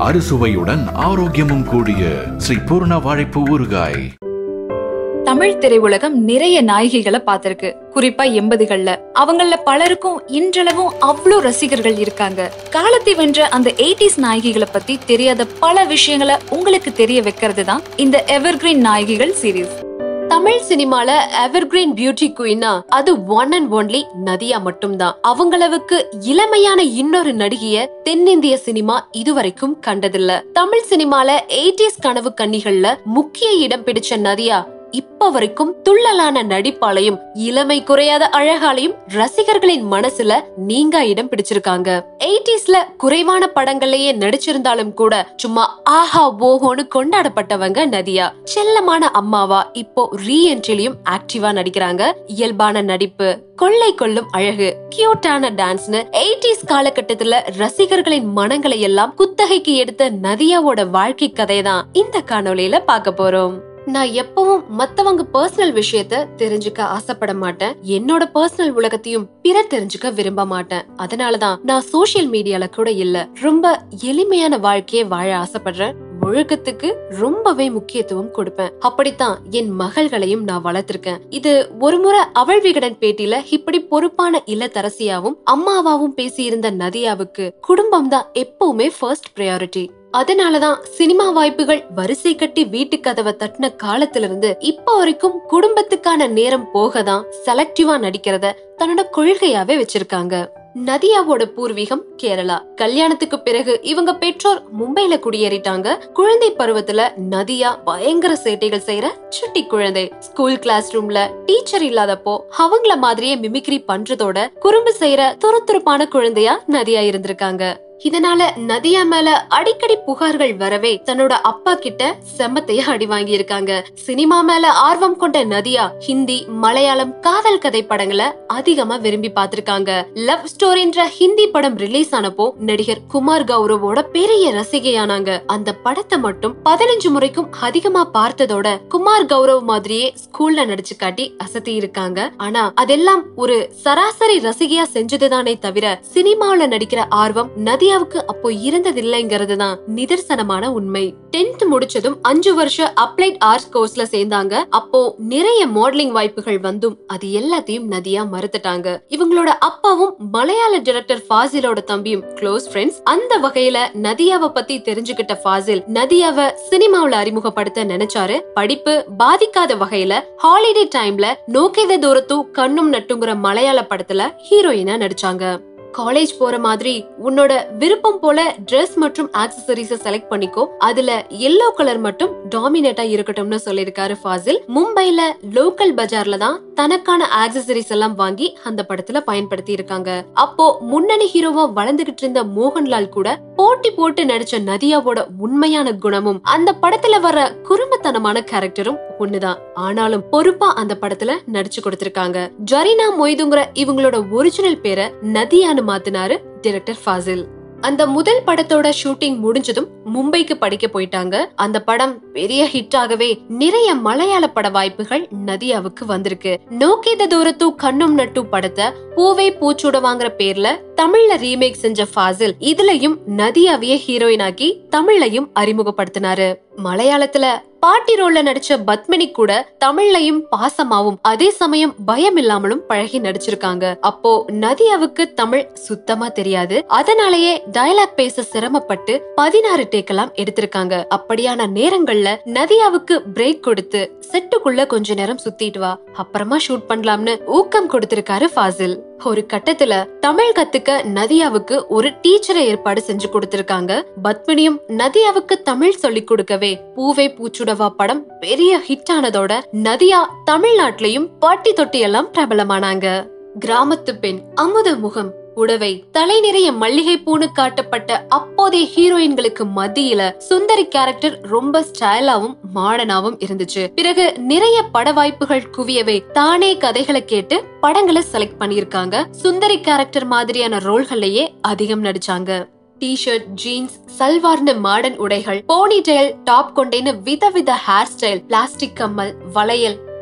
அறுசுவையுடன் ஆரோக்கியமும் கூடிய ஸ்ரீ பூர்ண வாழைப்பு ஊறுகாய் தமிழ் திரையுலகம் நிறைய நாயகிகளை பார்த்திருக்கு குறிப்பா எண்பதுகள்ல அவங்கள பலருக்கும் இன்றளவும் அவ்வளோ ரசிகர்கள் இருக்காங்க காலத்தை வென்ற அந்த எயிட்டிஸ் நாயகிகளை பத்தி தெரியாத பல விஷயங்களை உங்களுக்கு தெரிய வைக்கிறது தான் இந்த எவர்கிரீன் நாயகிகள் சீரீஸ் தமிழ் சினிமால எவர்கிரீன் பியூட்டி குயினா அது ஒன் அண்ட் ஒன்லி நதியா மட்டும்தான் அவங்களவுக்கு இளமையான இன்னொரு நடிகைய தென்னிந்திய சினிமா இதுவரைக்கும் கண்டதில்ல தமிழ் சினிமால எயிட்டிஸ் கனவு கன்னிகள்ல முக்கிய இடம் பிடிச்ச நதியா இப்ப வரைக்கும் துள்ளலான நடிப்பாலையும் இளமை குறையாத அழகாலையும் ரசிகர்களின் மனசுல நீங்க இடம் பிடிச்சிருக்காங்க எயிட்டிஸ்ல குறைவான படங்கள்லயே நடிச்சிருந்தாலும் கூட சும்மா ஆஹா ஓஹோன்னு கொண்டாடப்பட்டவங்க நதியா செல்லமான அம்மாவா இப்போ ரீஎன்ட்ரிலையும் ஆக்டிவா நடிக்கிறாங்க இயல்பான நடிப்பு கொள்ளை கொள்ளும் அழகு கியூட்டான டான்ஸ்னு எயிட்டிஸ் காலகட்டத்துல ரசிகர்களின் மனங்களை எல்லாம் குத்தகைக்கு எடுத்த நதியாவோட வாழ்க்கை கதையை தான் இந்த காணொளியில பார்க்க போறோம் நான் எப்பவும் மத்தவங்க பர்சனல் விஷயத்த தெரிஞ்சுக்க ஆசைப்பட மாட்டேன் என்னோட பர்சனல் உலகத்தையும் பிறர் தெரிஞ்சுக்க விரும்ப மாட்டேன் அதனாலதான் நான் சோசியல் மீடியால கூட இல்ல ரொம்ப எளிமையான வாழ்க்கையை வாழ ஆசைப்படுறேன் ஒழுக்கத்துக்கு ரொம்பவே முக்கியத்துவம் கொடுப்பேன் அப்படித்தான் என் மகள்களையும் நான் வளர்த்திருக்கேன் இது ஒரு முறை அவள் விகடன் பேட்டியில இப்படி பொறுப்பான இல்லத்தரசியாவும் அம்மாவாவும் பேசியிருந்த நதியாவுக்கு குடும்பம் தான் எப்பவுமே ஃபர்ஸ்ட் ப்ரையாரிட்டி அதனாலதான் சினிமா வாய்ப்புகள் வரிசை கட்டி வீட்டு கதவை தட்டின காலத்துல இருந்து இப்ப வரைக்கும் குடும்பத்துக்கான நேரம் போகதான் செலக்டிவா நடிக்கிறத தன்னோட கொள்கையாவே வச்சிருக்காங்க நதியாவோட பூர்வீகம் கேரளா கல்யாணத்துக்கு பிறகு இவங்க பெற்றோர் மும்பைல குடியேறிட்டாங்க குழந்தை பருவத்துல நதியா பயங்கர சேட்டைகள் செய்யற சுட்டி குழந்தை ஸ்கூல் கிளாஸ் ரூம்ல டீச்சர் இல்லாதப்போ அவங்கள மாதிரியே மிமிக்ரி பண்றதோட குறும்பு செய்யற துருத்துருப்பான குழந்தையா நதியா இருந்திருக்காங்க இதனால நதியா மேல அடிக்கடி புகார்கள் வரவே தன்னோட அப்பா கிட்ட செம்மத்தைய அடி வாங்கி இருக்காங்க சினிமா மேல ஆர்வம் கொண்ட நதியா ஹிந்தி மலையாளம் காதல் கதை படங்களை அதிகமா விரும்பி பார்த்திருக்காங்க லவ் ஸ்டோரின்ற ஹிந்தி படம் ரிலீஸ் ஆனப்போ நடிகர் குமார் கௌரவோட பெரிய ரசிகையானாங்க அந்த படத்தை மட்டும் பதினஞ்சு முறைக்கும் அதிகமா பார்த்ததோட குமார் கௌரவ் மாதிரியே ஸ்கூல்ல நடிச்சு காட்டி அசத்தி இருக்காங்க ஆனா அதெல்லாம் ஒரு சராசரி ரசிகையா செஞ்சதுதானே தவிர சினிமாவுல நடிக்கிற ஆர்வம் நதியாவுக்கு அப்போ இருந்ததில்லைங்கிறது தான் நிதர்சனமான உண்மை டென்த் முடிச்சதும் அஞ்சு வருஷம் அப்ளைட் ஆர்ட்ஸ் கோர்ஸ்ல சேர்ந்தாங்க அப்போ நிறைய மாடலிங் வாய்ப்புகள் வந்தும் அது எல்லாத்தையும் நதியா மறுத்துட்டாங்க இவங்களோட அப்பாவும் மலையாள டைரக்டர் ஃபாசிலோட தம்பியும் க்ளோஸ் ஃப்ரெண்ட்ஸ் அந்த வகையில நதியாவை பத்தி தெரிஞ்சுக்கிட்ட ஃபாசில் நதியாவை சினிமாவுல அறிமுகப்படுத்த நினைச்சாரு படிப்பு பாதிக்காத வகையில ஹாலிடே டைம்ல நோக்கித தூரத்து கண்ணும் நட்டுங்கிற மலையாள படத்துல ஹீரோயினா நடிச்சாங்க காலேஜ் போற மாதிரி உன்னோட விருப்பம் போல ட்ரெஸ் மற்றும் ஆக்சசரிஸ செலக்ட் பண்ணிக்கோ அதுல எல்லோ கலர் மட்டும் டாமினேட்டா இருக்கட்டும்னு சொல்லிருக்காரு ஃபாசில் மும்பைல லோக்கல் பஜார்ல தான் தனக்கான ஆக்சசரிஸ் எல்லாம் வாங்கி அந்த படத்துல பயன்படுத்தி இருக்காங்க அப்போ முன்னணி ஹீரோவா வளர்ந்துகிட்டு இருந்த மோகன்லால் கூட போட்டி போட்டு நடிச்ச நதியாவோட உண்மையான குணமும் அந்த படத்துல வர குறும்புத்தனமான கேரக்டரும் ஒண்ணுதான் ஆனாலும் பொறுப்பா அந்த படத்துல நடிச்சு கொடுத்திருக்காங்க ஜரீனா மொய்துங்கிற இவங்களோட ஒரிஜினல் பேரை நதியான்னு மாத்தினாரு டைரக்டர் ஃபாசில் அந்த முதல் படத்தோட ஷூட்டிங் முடிஞ்சதும் மும்பைக்கு படிக்க போயிட்டாங்க அந்த படம் பெரிய ஹிட் ஆகவே நிறைய மலையாள பட வாய்ப்புகள் நதியாவுக்கு வந்திருக்கு நோக்கித தூரத்து கண்ணும் நட்டு படத்தை பூவே பூச்சூட வாங்குற பேர்ல தமிழ்ல ரீமேக் செஞ்ச ஃபாசில் இதுலயும் நதியாவையே ஹீரோயின் ஆக்கி தமிழ்லையும் அறிமுகப்படுத்தினாரு மலையாளத்துல பாட்டி ரோல்ல நடிச்ச பத்மினி கூட தமிழ்லையும் பாசமாவும் அதே சமயம் பயம் இல்லாமலும் பழகி நடிச்சிருக்காங்க அப்போ நதியாவுக்கு தமிழ் சுத்தமா தெரியாது அதனாலேயே டயலாக் பேச சிரமப்பட்டு பதினாறு டேக்கெல்லாம் எடுத்திருக்காங்க அப்படியான நேரங்கள்ல நதியாவுக்கு பிரேக் கொடுத்து செட்டுக்குள்ள கொஞ்ச நேரம் சுத்திட்டு வா அப்புறமா ஷூட் பண்ணலாம்னு ஊக்கம் கொடுத்திருக்காரு ஃபாசில் ஒரு கட்டத்துல தமிழ் கத்துக்க நதியாவுக்கு ஒரு டீச்சரை ஏற்பாடு செஞ்சு கொடுத்திருக்காங்க பத்மினியும் நதியாவுக்கு தமிழ் சொல்லிக் கொடுக்கவே பூவே பூச்சுடவா படம் பெரிய ஹிட் ஆனதோட நதியா தமிழ்நாட்டிலையும் பாட்டி தொட்டி எல்லாம் பிரபலமானாங்க கிராமத்து பெண் அமுத முகம் புடவை தலை நிறைய மல்லிகை பூனு காட்டப்பட்ட அப்போதைய ஹீரோயின்களுக்கு மத்தியில சுந்தரி கேரக்டர் ரொம்ப ஸ்டைலாவும் மாடர்னாவும் இருந்துச்சு பிறகு நிறைய பட வாய்ப்புகள் குவியவே தானே கதைகளை கேட்டு படங்களை செலக்ட் பண்ணியிருக்காங்க சுந்தரி கேரக்டர் மாதிரியான ரோல்கள்லயே அதிகம் நடிச்சாங்க டிஷர்ட் ஜீன்ஸ் சல்வார்னு மாடர்ன் உடைகள் போனி டெயில் டாப் கொண்டேன்னு விதவித ஹேர் ஸ்டைல் பிளாஸ்டிக் கம்மல் வளையல்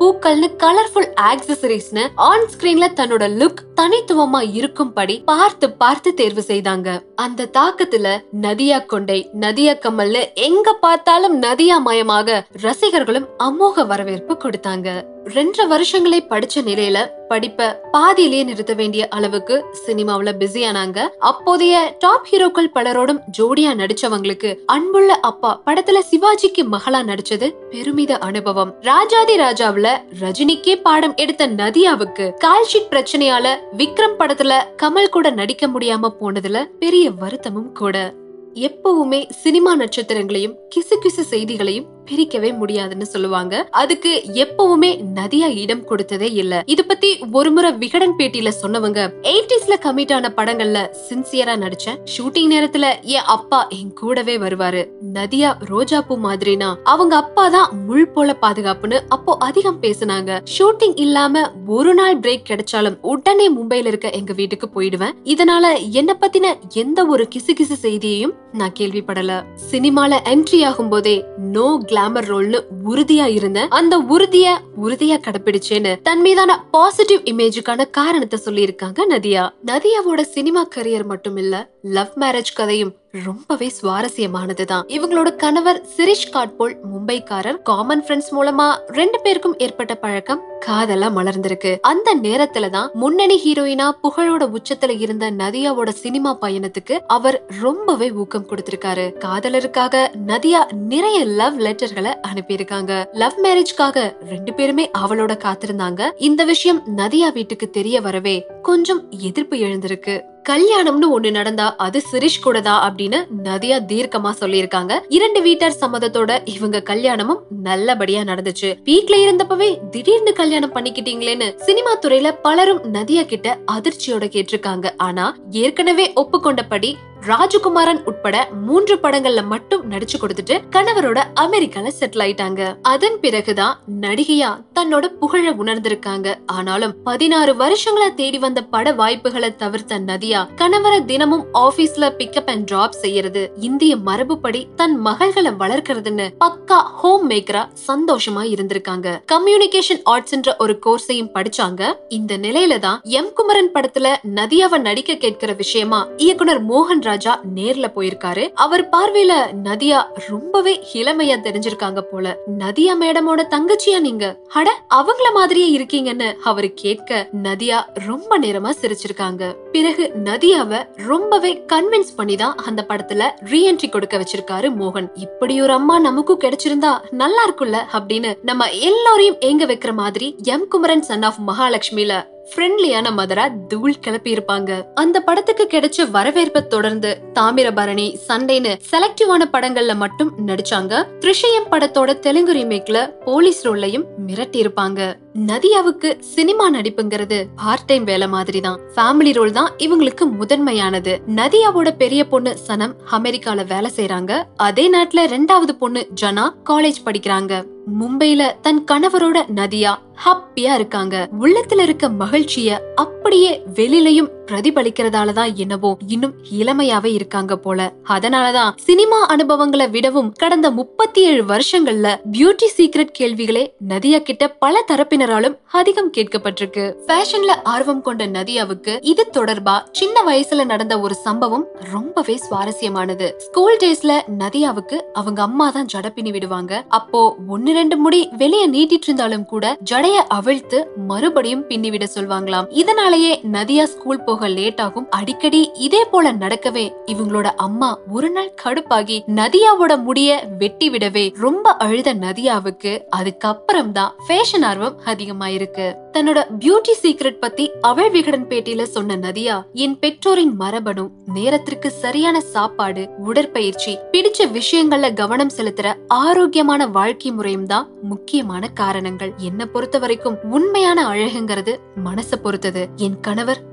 பூக்கள்னு கலர்ஃபுல் ஆக்சசரிஸ்னு ஆன் ஸ்கிரீன்ல தன்னோட லுக் தனித்துவமா இருக்கும்படி பார்த்து பார்த்து தேர்வு செய்தாங்க அந்த தாக்கத்துல நதியா கொண்டை நதியா கமல்னு எங்க பார்த்தாலும் நதியா மயமாக ரசிகர்களும் அமோக வரவேற்பு கொடுத்தாங்க ரெண்டரை வருஷங்களே படிச்ச நிலையில படிப்ப பாதியிலேயே நிறுத்த வேண்டிய அளவுக்கு சினிமாவுல பிஸியானாங்க அப்போதைய டாப் ஹீரோக்கள் பலரோடும் ஜோடியா நடிச்சவங்களுக்கு அன்புள்ள அப்பா படத்துல சிவாஜிக்கு மகளா நடிச்சது பெருமித அனுபவம் ராஜாதி ராஜாவுல ரஜினிக்கே பாடம் எடுத்த நதியாவுக்கு கால்ஷீட் பிரச்சனையால விக்ரம் படத்துல கமல் கூட நடிக்க முடியாம போனதுல பெரிய வருத்தமும் கூட எப்பவுமே சினிமா நட்சத்திரங்களையும் கிசு கிசு செய்திகளையும் பிரிக்கவே முடியாதுன்னு சொல்லுவாங்க அதுக்கு எப்பவுமே நதியா இடம் கொடுத்ததே இல்ல இது பத்தி ஒரு முறை விகடன் பேட்டியில சொன்னவங்க எயிட்டிஸ்ல கமிட் ஆன படங்கள்ல சின்சியரா நடிச்சேன் ஷூட்டிங் நேரத்துல என் அப்பா என் கூடவே வருவாரு நதியா ரோஜா பூ மாதிரினா அவங்க அப்பா தான் முள் போல பாதுகாப்புன்னு அப்போ அதிகம் பேசுனாங்க ஷூட்டிங் இல்லாம ஒரு நாள் பிரேக் கிடைச்சாலும் உடனே மும்பைல இருக்க எங்க வீட்டுக்கு போயிடுவேன் இதனால என்ன பத்தின எந்த ஒரு கிசு கிசு செய்தியையும் நான் கேள்விப்படல சினிமால என்ட்ரி ஆகும் போதே நோ கிளாமர் ரோல்னு உறுதியா இருந்தேன் அந்த உறுதிய உறுதியா கடைபிடிச்சேன்னு தன் மீதான பாசிட்டிவ் இமேஜுக்கான காரணத்தை சொல்லியிருக்காங்க நதியா நதியாவோட சினிமா கரியர் மட்டும் இல்ல லவ் மேரேஜ் கதையும் ரொம்பவே சுவாரஸ்யமானதுதான் இவங்களோட கணவர் சிரிஷ் காட்போல் மும்பைக்காரர் காமன் ஃப்ரெண்ட்ஸ் மூலமா ரெண்டு பேருக்கும் ஏற்பட்ட பழக்கம் காதலா மலர்ந்திருக்கு அந்த நேரத்துல தான் முன்னணி ஹீரோயினா புகழோட உச்சத்துல இருந்த நதியாவோட சினிமா பயணத்துக்கு அவர் ரொம்பவே ஊக்கம் கொடுத்திருக்காரு காதலருக்காக நதியா நிறைய லவ் லெட்டர்களை அனுப்பியிருக்காங்க லவ் மேரேஜ்க்காக ரெண்டு பேருமே அவளோட காத்திருந்தாங்க இந்த விஷயம் நதியா வீட்டுக்கு தெரிய வரவே கொஞ்சம் எதிர்ப்பு எழுந்திருக்கு கல்யாணம்னு ஒண்ணு நடந்தா அது சிரிஷ் கூட தான் அப்படின்னு நதியா தீர்க்கமா சொல்லியிருக்காங்க இரண்டு வீட்டார் சம்மதத்தோட இவங்க கல்யாணமும் நல்லபடியா நடந்துச்சு வீட்ல இருந்தப்பவே திடீர்னு கல்யாணம் பண்ணிக்கிட்டீங்களேன்னு சினிமா துறையில பலரும் நதியா கிட்ட அதிர்ச்சியோட கேட்டிருக்காங்க ஆனா ஏற்கனவே ஒப்புக்கொண்டபடி ராஜகுமாரன் உட்பட மூன்று படங்கள்ல மட்டும் நடிச்சு கொடுத்துட்டு கணவரோட அமெரிக்கால செட்டில் ஆயிட்டாங்க அதன் பிறகுதான் நடிகையா தன்னோட புகழ உணர்ந்திருக்காங்க ஆனாலும் பதினாறு வருஷங்களா தேடி வந்த பட வாய்ப்புகளை தவிர்த்த நதியா கணவரை தினமும் ஆபீஸ்ல பிக்கப் அண்ட் டிராப் செய்யறது இந்திய மரபுப்படி தன் மகள்களை வளர்க்கறதுன்னு பக்கா ஹோம் மேக்கரா சந்தோஷமா இருந்திருக்காங்க கம்யூனிகேஷன் ஆர்ட்ஸ்ன்ற ஒரு கோர்ஸையும் படிச்சாங்க இந்த நிலையில தான் எம் குமரன் படத்துல நதியாவை நடிக்க கேட்கிற விஷயமா இயக்குனர் மோகன் ராஜா நேர்ல போயிருக்காரு அவர் பார்வையில நதியா ரொம்பவே இளமையா தெரிஞ்சிருக்காங்க போல நதியா மேடமோட தங்கச்சியா நீங்க அட அவங்கள மாதிரியே இருக்கீங்கன்னு அவரு கேட்க நதியா ரொம்ப நேரமா சிரிச்சிருக்காங்க பிறகு நதியாவை ரொம்பவே கன்வின்ஸ் பண்ணி தான் அந்த படத்துல ரீஎன்ட்ரி கொடுக்க வச்சிருக்காரு மோகன் இப்படி ஒரு அம்மா நமக்கும் கிடைச்சிருந்தா நல்லா இருக்கும்ல அப்படின்னு நம்ம எல்லாரையும் ஏங்க வைக்கிற மாதிரி எம் குமரன் சன் ஆஃப் மகாலட்சுமில ஃப்ரெண்ட்லியான மதரா தூள் கிளப்பி இருப்பாங்க அந்த படத்துக்கு கிடைச்ச வரவேற்பை தொடர்ந்து தாமிரபரணி சண்டைன்னு செலக்டிவான படங்கள்ல மட்டும் நடிச்சாங்க த்ரிஷயம் படத்தோட தெலுங்கு ரீமேக்ல போலீஸ் ரோல்லையும் மிரட்டி இருப்பாங்க நதியாவுக்கு சினிமா நடிப்புங்கிறது பார்ட் டைம் வேலை மாதிரி தான் ஃபேமிலி ரோல் தான் இவங்களுக்கு முதன்மையானது நதியாவோட பெரிய பொண்ணு சனம் அமெரிக்கால வேலை செய்யறாங்க அதே நாட்டுல ரெண்டாவது பொண்ணு ஜனா காலேஜ் படிக்கிறாங்க மும்பைல தன் கணவரோட நதியா ஹாப்பியா இருக்காங்க உள்ளத்துல இருக்க மகிழ்ச்சிய அப்படியே வெளியிலயும் பிரதிபலிக்கிறதாலதான் என்னவோ இன்னும் இளமையாவே இருக்காங்க போல அதனாலதான் சினிமா அனுபவங்களை விடவும் கடந்த முப்பத்தி ஏழு வருஷங்கள்ல பியூட்டி சீக்ரெட் கேள்விகளே நதியா கிட்ட பல தரப்பினராலும் அதிகம் கேட்கப்பட்டிருக்கு ஃபேஷன்ல ஆர்வம் கொண்ட நதியாவுக்கு இது தொடர்பா சின்ன வயசுல நடந்த ஒரு சம்பவம் ரொம்பவே சுவாரஸ்யமானது ஸ்கூல் டேஸ்ல நதியாவுக்கு அவங்க அம்மா தான் ஜட பின்னி விடுவாங்க அப்போ ஒன்னு ரெண்டு முடி வெளிய நீட்டிட்டு இருந்தாலும் கூட ஜடைய அவிழ்த்து மறுபடியும் பின்னிவிட சொல்வாங்களாம் இதனாலேயே நதியா ஸ்கூல் போக லேட் ஆகும் அடிக்கடி இதே போல நடக்கவே இவங்களோட அம்மா ஒரு நாள் கடுப்பாகி நதியாவோட முடிய வெட்டி விடவே ரொம்ப அழுத நதியாவுக்கு அதுக்கப்புறம் தான் ஃபேஷன் ஆர்வம் அதிகமாயிருக்கு தன்னோட பியூட்டி சீக்ரெட் பத்தி அவள் விகடன் பேட்டியில சொன்ன நதியா என் பெற்றோரின் மரபணு நேரத்திற்கு சரியான சாப்பாடு உடற்பயிற்சி பிடிச்ச விஷயங்கள்ல கவனம் செலுத்துற ஆரோக்கியமான வாழ்க்கை முறையும் தான் முக்கியமான காரணங்கள் என்ன பொறுத்த வரைக்கும் உண்மையான அழகுங்கிறது மனச பொறுத்தது என் கணவர்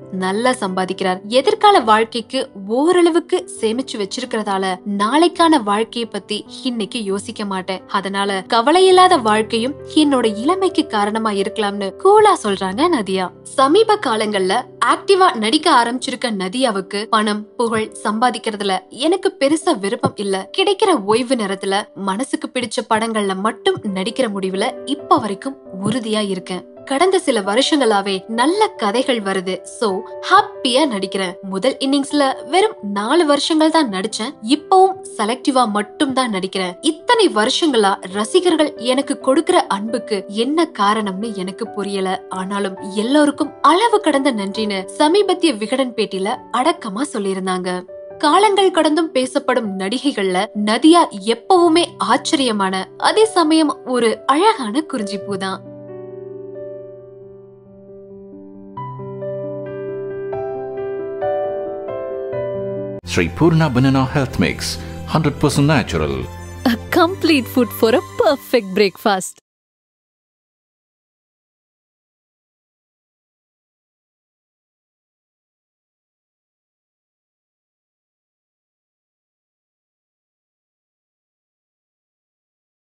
நல்லா சம்பாதிக்கிறார் எதிர்கால வாழ்க்கைக்கு ஓரளவுக்கு சேமிச்சு வச்சிருக்கிறதால நாளைக்கான வாழ்க்கைய பத்தி இன்னைக்கு யோசிக்க மாட்டேன் அதனால கவலையில்லாத வாழ்க்கையும் என்னோட இளமைக்கு காரணமா இருக்கலாம்னு கூலா சொல்றாங்க நதியா சமீப காலங்கள்ல ஆக்டிவா நடிக்க ஆரம்பிச்சிருக்க நதியாவுக்கு பணம் புகழ் சம்பாதிக்கிறதுல எனக்கு பெருசா விருப்பம் இல்ல கிடைக்கிற ஓய்வு நேரத்துல மனசுக்கு பிடிச்ச படங்கள்ல மட்டும் நடிக்கிற முடிவுல இப்ப வரைக்கும் உறுதியா இருக்கேன் கடந்த சில வருஷங்களாவே நல்ல கதைகள் வருது சோ ஹாப்பியா நடிக்கிறேன் முதல் இன்னிங்ஸ்ல வெறும் நாலு வருஷங்கள் தான் நடிச்சேன் இப்பவும் செலக்டிவா மட்டும் தான் நடிக்கிறேன் இத்தனை வருஷங்களா ரசிகர்கள் எனக்கு கொடுக்கிற அன்புக்கு என்ன காரணம்னு எனக்கு புரியல ஆனாலும் எல்லோருக்கும் அளவு கடந்த நன்றின்னு சமீபத்திய விகடன் பேட்டில அடக்கமா சொல்லியிருந்தாங்க காலங்கள் கடந்தும் பேசப்படும் நடிகைகள்ல நதியா எப்பவுமே ஆச்சரியமான அதே சமயம் ஒரு அழகான குறிஞ்சிப்பூ தான் Sri Purna Banana Health Mix, 100% natural. A complete food for a perfect breakfast.